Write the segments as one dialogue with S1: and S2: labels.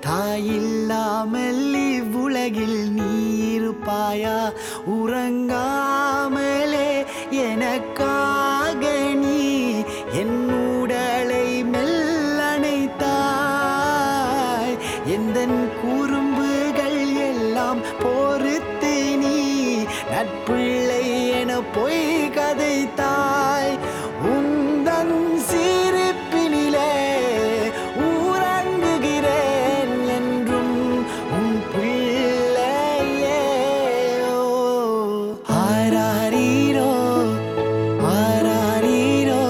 S1: தாயில்லாமல் இவ்வுலகில் நீ இருப்பாயா உறங்காமலே எனக்காக நீ என் உடலை மெல்லணைத்தாய் எந்தன் குறும்புகள் எல்லாம் பொறுத்து நீ நட்பிள்ளை என பொய் கதைத்தாய் உந்தன் சிரிப்பினிலே ஊரங்குகிறேன் என்றும் உன் பிள்ளையே ஆராரீரோ ஆராரீரோ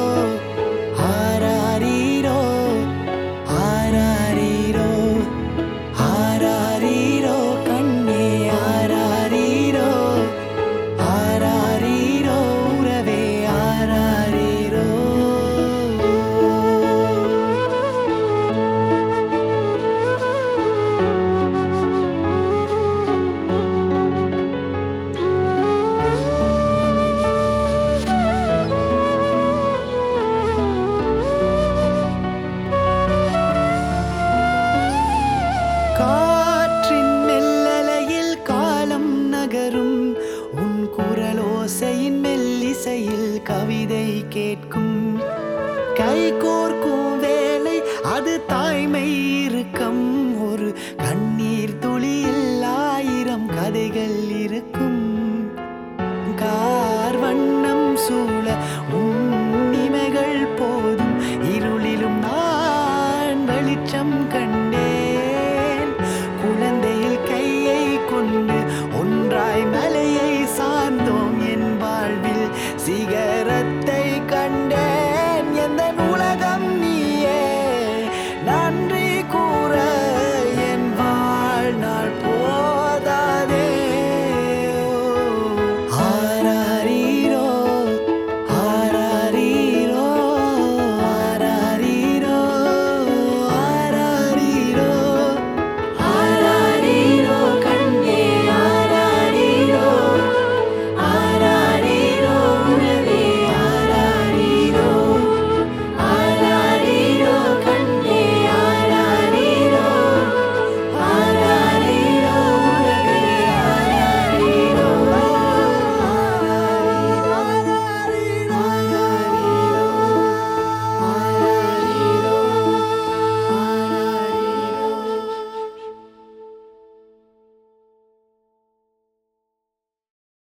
S1: ஆராரீரோ ஆராரீரோ ஆராரீரோ கண்ணே ஆராரீரோ ஆராரீரோ உறவே ஆராரீரோ காற்றின் மெல்லலையில் காலம் நகரும் உன் குரலோசையின் மெல்லிசையில் கவிதை கேட்கும்